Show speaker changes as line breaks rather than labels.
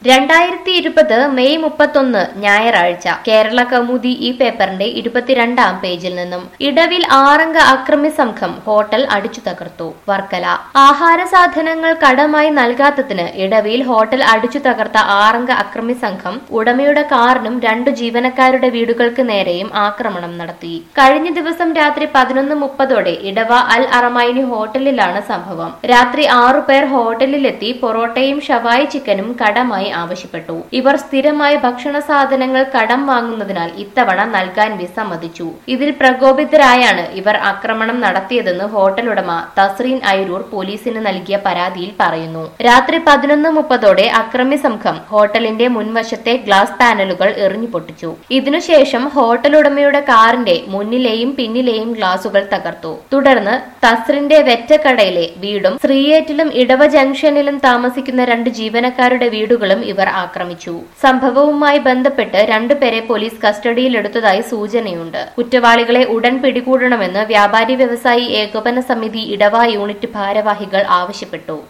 രണ്ടായിരത്തി ഇരുപത് മെയ് മുപ്പത്തൊന്ന് ഞായറാഴ്ച കേരള കൗമുദി ഈ പേപ്പറിന്റെ ഇരുപത്തിരണ്ടാം പേജിൽ നിന്നും ഇടവിൽ ആറംഗ അക്രമി സംഘം ഹോട്ടൽ അടിച്ചു തകർത്തു വർക്കല ആഹാര സാധനങ്ങൾ കടമായി നൽകാത്തതിന് ഇടവിൽ ഹോട്ടൽ അടിച്ചു തകർത്ത ആറംഗ അക്രമി സംഘം ഉടമയുടെ കാറിനും രണ്ടു ജീവനക്കാരുടെ വീടുകൾക്ക് നേരെയും ആക്രമണം നടത്തി കഴിഞ്ഞ ദിവസം രാത്രി പതിനൊന്ന് മുപ്പതോടെ ഇടവ അൽ അറമൈനി ഹോട്ടലിലാണ് സംഭവം രാത്രി ആറുപേർ ഹോട്ടലിലെത്തി പൊറോട്ടയും ഷവായി ചിക്കനും കടമായി ആവശ്യപ്പെട്ടു ഇവർ സ്ഥിരമായി ഭക്ഷണ സാധനങ്ങൾ കടം വാങ്ങുന്നതിനാൽ ഇത്തവണ നൽകാൻ വിസമ്മതിച്ചു ഇതിൽ പ്രകോപിതരായാണ് ഇവർ ആക്രമണം നടത്തിയതെന്ന് ഹോട്ടൽ ഉടമ തസ്രീൻ ഐരൂർ പോലീസിന് നൽകിയ പരാതിയിൽ പറയുന്നു രാത്രി പതിനൊന്ന് മുപ്പതോടെ അക്രമി സംഘം ഹോട്ടലിന്റെ മുൻവശത്തെ ഗ്ലാസ് പാനലുകൾ എറിഞ്ഞു പൊട്ടിച്ചു ഇതിനുശേഷം ഹോട്ടൽ ഉടമയുടെ കാറിന്റെ മുന്നിലെയും പിന്നിലെയും ഗ്ലാസുകൾ തകർത്തു തുടർന്ന് തസ്രിന്റെ വെറ്റക്കടയിലെ വീടും ശ്രീയേറ്റിലും ഇടവ ജംഗ്ഷനിലും താമസിക്കുന്ന രണ്ട് ജീവനക്കാരുടെ വീടുകളും ഇവർ ആക്രമിച്ചു സംഭവവുമായി ബന്ധപ്പെട്ട് രണ്ടുപേരെ പോലീസ് കസ്റ്റഡിയിലെടുത്തതായി സൂചനയുണ്ട് കുറ്റവാളികളെ ഉടൻ പിടികൂടണമെന്ന് വ്യാപാരി വ്യവസായി ഏകോപന സമിതി ഇടവ യൂണിറ്റ് ഭാരവാഹികൾ ആവശ്യപ്പെട്ടു